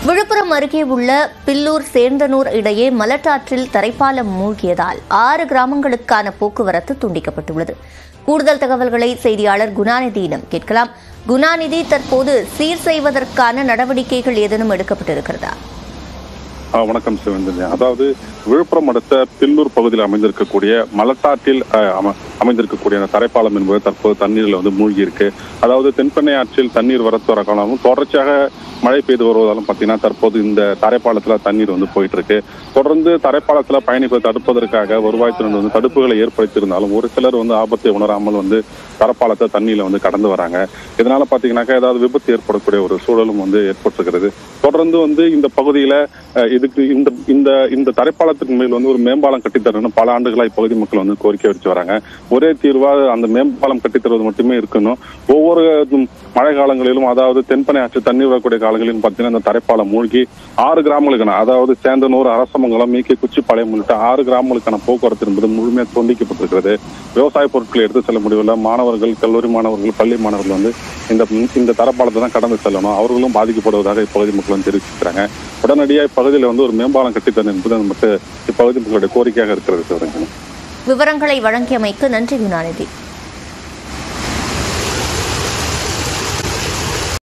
விழுப்புரம் அருகே உள்ள பில்லூர் சேந்தனூர் இடையே மலட்டாற்றில் தரைப்பாலம் மூழ்கியதால் ஆறு கிராமங்களுக்கான போக்குவரத்து துண்டிக்கப்பட்டுள்ளது கூடுதல் தகவல்களை செய்தியாளர் குணாநிதியிடம் கேட்கலாம் குணாநிதி தற்போது சீர் செய்வதற்கான நடவடிக்கைகள் ஏதேனும் எடுக்கப்பட்டிருக்கிறதா ஆ, வணக்கம் சிவந்தன் அதாவது விழுப்புரம் அடுத்த பில்லூர் பகுதியில் அமைந்திருக்கக்கூடிய மலட்டாற்றில் ஆ, அம- அமைந்திருக்கக்கூடிய அந்த தரைப்பாலம் என்பது தற்போது தண்ணீரில் வந்து மூழ்கி இருக்கு அதாவது தென்பெண்ணை ஆற்றில் தண்ணீர் வரத்து வர காரணமும் தொடர்ச்சியாக மழை பெய்து வருவதாலும் பார்த்தீங்கன்னா தற்போது இந்த தரைப்பாலத்தில் தண்ணீர் வந்து போயிட்டு இருக்கு தொடர்ந்து தரைப்பாலத்தில் பயணிப்பதை தடுப்பதற்காக வருவாய்த்துறை வந்து தடுப்புகளை ஏற்படுத்தியிருந்தாலும் ஒரு சிலர் வந்து ஆபத்தை உணராமல் வந்து தரப்பாலத்தை தண்ணியில வந்து கடந்து வராங்க இதனால பாத்தீங்கன்னாக்கா ஏதாவது விபத்து ஏற்படக்கூடிய ஒரு சூழலும் வந்து ஏற்பட்டிருக்கிறது தொடர்ந்து வந்து இந்த பகுதியில அஹ், இதுக்கு இந்த இந்த இந்த தரைப்பாலத்துக்கு மேல் வந்து ஒரு மேம்பாலம் கட்டித்தரணும் பல ஆண்டுகளா இப்பகுதி மக்கள் வந்து கோரிக்கை வச்சு வராங்க ஒரே தீர்வா அந்த மேம்பாலம் கட்டித்தருவது மட்டுமே இருக்கணும் ஒவ்வொரு ம், மழை காலங்களிலும் அதாவது தென்பனை ஆற்று தண்ணீர் வரக்கூடிய காலங்களிலும் பார்த்தீங்கன்னா இந்த தரைப்பாலம் மூழ்கி ஆறு கிராமங்களுக்கான அதாவது சேந்தனூர் அரசமங்கலம் மீக்கி குச்சிப்பாளையம் உள்ளிட்ட ஆறு கிராமங்களுக்கான போக்குவரத்து என்பது முழுமையாக துண்டிக்கப்பட்டிருக்கிறது விவசாய பொருட்களை எடுத்து செல்ல முடியவில்லை மாணவர்கள் கல்லூரி மாணவர்கள் பள்ளி மாணவர்கள் வந்து இந்த இந்த தரப்பாலத்தை தான் கடந்து செல்லணும் அவர்களும் பாதிக்கப்படுவதாக இப்பகுதி மக்கள் வந்து தெரிவிச்சிருக்கிறாங்க உடனடியாக இப்பகுதியில் வந்து ஒரு மேம்பாலம் கட்டித்தரணும் என்பது நமக்கு இப்பகுதி மக்களுடைய கோரிக்கையாக இருக்கிறது சிவரஞ்சன் விவரங்களை வழங்கியமைக்கு நன்றி குணாநிதி